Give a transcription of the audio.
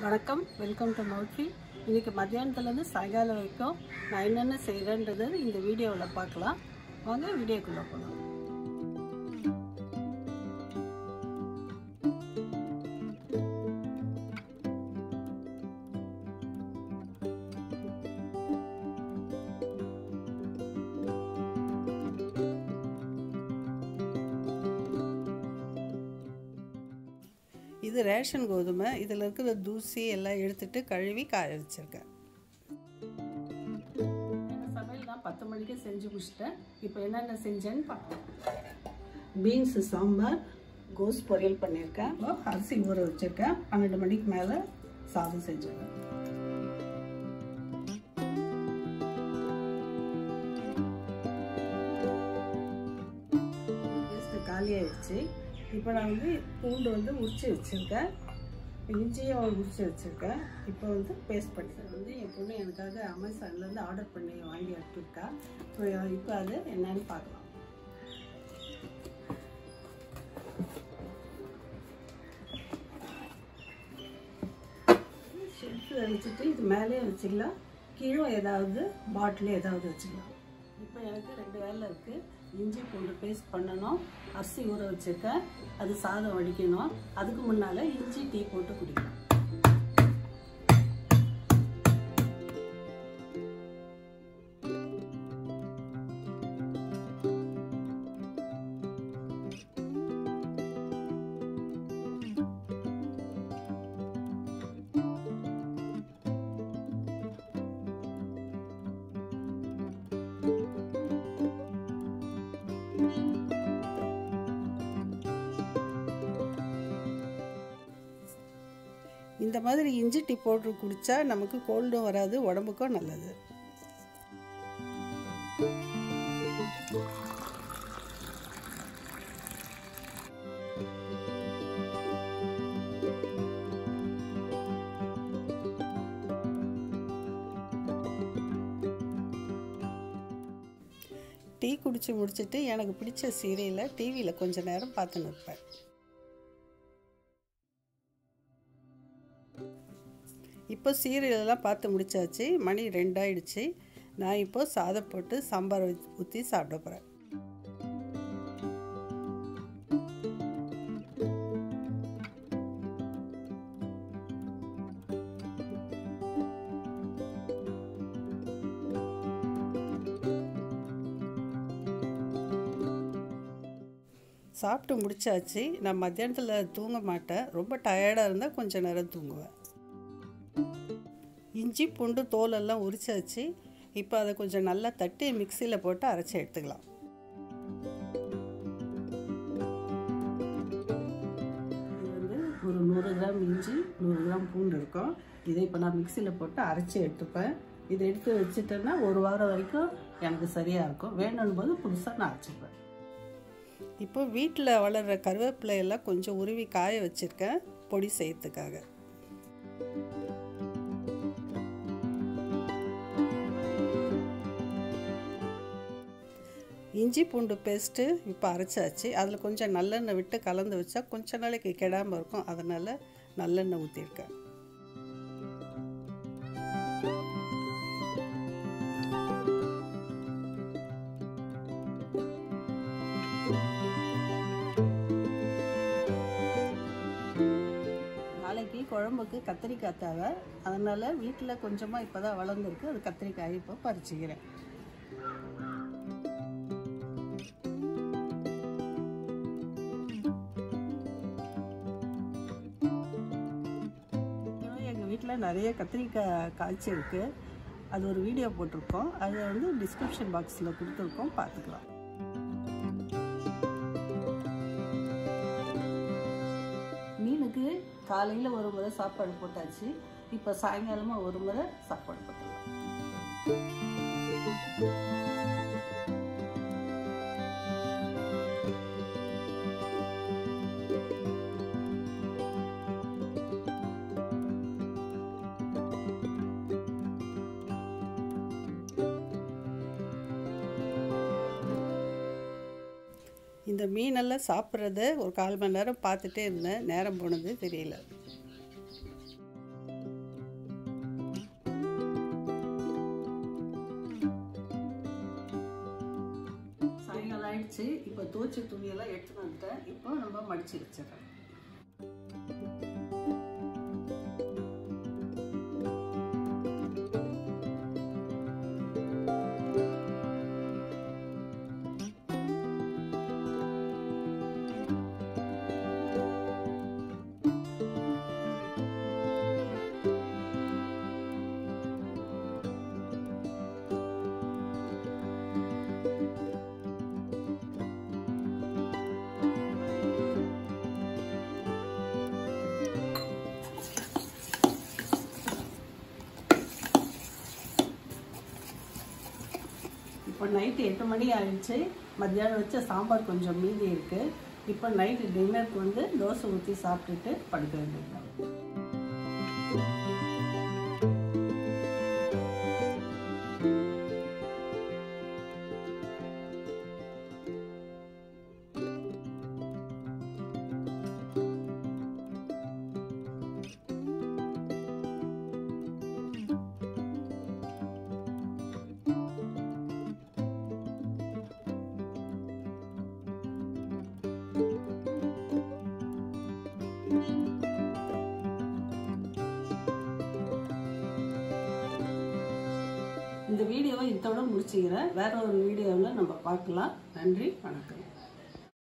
வணக்கம் welcome to மவுட்ரி இன்னைக்கு மத்தியானத்துலேருந்து சாயங்காலம் வரைக்கும் நான் என்னென்ன செய்கிறேன்றது இந்த வீடியோவில் பார்க்கலாம் வாங்க வீடியோக்குள்ளே போகலாம் இது ரேஷன் கோதுமை இதில் இருக்கிற தூசி எல்லாம் எடுத்துட்டு கழுவி காய வச்சுருக்கேன் சமையல் நான் பத்து மணிக்கு செஞ்சு முடிச்சிட்டேன் இப்போ என்னென்ன செஞ்சேன்னு பார்க்கலாம் பீன்ஸு சாம்பார் கோஸ் பொரியல் பண்ணியிருக்கேன் அரிசி ஊற வச்சுருக்கேன் பன்னெண்டு மணிக்கு மேலே சாதம் செஞ்சுருவேன் காலியாகிடுச்சு இப்போ நான் வந்து பூண்டு வந்து உரிச்சு வச்சுருக்கேன் இஞ்சியும் உரிச்சு வச்சுருக்கேன் இப்போ வந்து பேஸ்ட் பண்ணிட்டேன் வந்து என் பொண்ணு எனக்காக அமேசான்லேருந்து ஆர்டர் பண்ணி வாங்கி எடுத்துருக்கா ஸோ இப்போ அது என்னன்னு பார்க்கலாம் ஷெல்ஃபில் வச்சுட்டு இது மேலேயே வச்சுக்கலாம் கீழே ஏதாவது பாட்டில் ஏதாவது வச்சுக்கலாம் இப்போ எனக்கு ரெண்டு வேலை இருக்குது இஞ்சி பூண்டு பேஸ்ட் பண்ணணும் அரிசி ஊற வச்சுருக்கேன் அது சாதம் வடிக்கணும் அதுக்கு முன்னால் இஞ்சி டீ போட்டு குடிக்கணும் இந்த மாதிரி இஞ்சி டீ போட்டு குடித்தா நமக்கு கோல்டும் வராது உடம்புக்கும் நல்லது டீ குடித்து முடிச்சுட்டு எனக்கு பிடிச்ச சீரியலை டிவியில் கொஞ்ச நேரம் பார்த்து நிற்பேன் இப்போ சீரியலெல்லாம் பார்த்து முடிச்சாச்சு மணி ரெண்டாயிடுச்சு நான் இப்போ சாதம் போட்டு சாம்பார் ஊற்றி சாப்பிட போகிறேன் சாப்பிட்டு முடிச்சாச்சு நான் மத்தியானத்தில் தூங்க மாட்டேன் ரொம்ப டயர்டாக இருந்தால் கொஞ்சம் நேரம் தூங்குவேன் இஞ்சி பூண்டு தோலெல்லாம் உரிச்சாச்சு இப்போ அதை கொஞ்சம் நல்லா தட்டி மிக்சியில் போட்டு அரைச்சி எடுத்துக்கலாம் இது வந்து ஒரு நூறு கிராம் இஞ்சி நூறு கிராம் பூண்டு இருக்கும் இதை இப்போ நான் மிக்சியில் போட்டு அரைச்சி எடுத்துப்பேன் இதை எடுத்து வச்சுட்டேன்னா ஒரு வாரம் வரைக்கும் எனக்கு சரியாக இருக்கும் வேணும் போது புதுசாக நான் அரைச்சிப்பேன் இப்போ வீட்டில் வளர்கிற கருவேப்பிலையெல்லாம் கொஞ்சம் உருவி காய வச்சுருக்கேன் பொடி செய்யறதுக்காக இஞ்சி பூண்டு பேஸ்ட்டு இப்போ அரைச்சாச்சு அதில் கொஞ்சம் நல்லெண்ணெய் விட்டு கலந்து வச்சா கொஞ்ச நாளைக்கு கெடாமல் இருக்கும் அதனால் நல்லெண்ணெய் ஊற்றிருக்கேன் நாளைக்கு குழம்புக்கு கத்திரிக்காய் தேவை அதனால் வீட்டில் கொஞ்சமாக இப்போ தான் வளர்ந்துருக்கு அது கத்திரிக்காய் இப்போ பறிச்சுக்கிறேன் எங்கள் வீட்டில் நிறைய கத்திரிக்காய் காய்ச்சி இருக்குது அது ஒரு வீடியோ போட்டிருக்கோம் அதை வந்து டிஸ்கிரிப்ஷன் பாக்ஸில் கொடுத்துருக்கோம் பார்த்துக்கலாம் மீனுக்கு காலையில் ஒரு முறை சாப்பாடு போட்டாச்சு இப்போ சாயங்காலமாக ஒரு முறை சாப்பாடு போட்டுடலாம் இந்த மீனெல்லாம் சாப்பிட்றத ஒரு கால் மணி நேரம் பார்த்துட்டே இருந்தேன் நேரம் போனது தெரியல இப்போ தூச்சி துணியெல்லாம் எடுத்துன்னு வந்துட்டேன் இப்போ நம்ம மடித்து வச்சிடறேன் இப்போ நைட்டு எட்டு மணி ஆயிடுச்சு மத்தியானம் வச்ச சாம்பார் கொஞ்சம் மீதி இருக்குது இப்போ நைட்டு டின்னருக்கு வந்து தோசை ஊற்றி சாப்பிட்டுட்டு படுக்க வேண்டியதுதான் இந்த வீடியோவை இதோட முடிச்சுக்கிறேன் வேற ஒரு வீடியோவில் நம்ம பார்க்கலாம் நன்றி வணக்கம்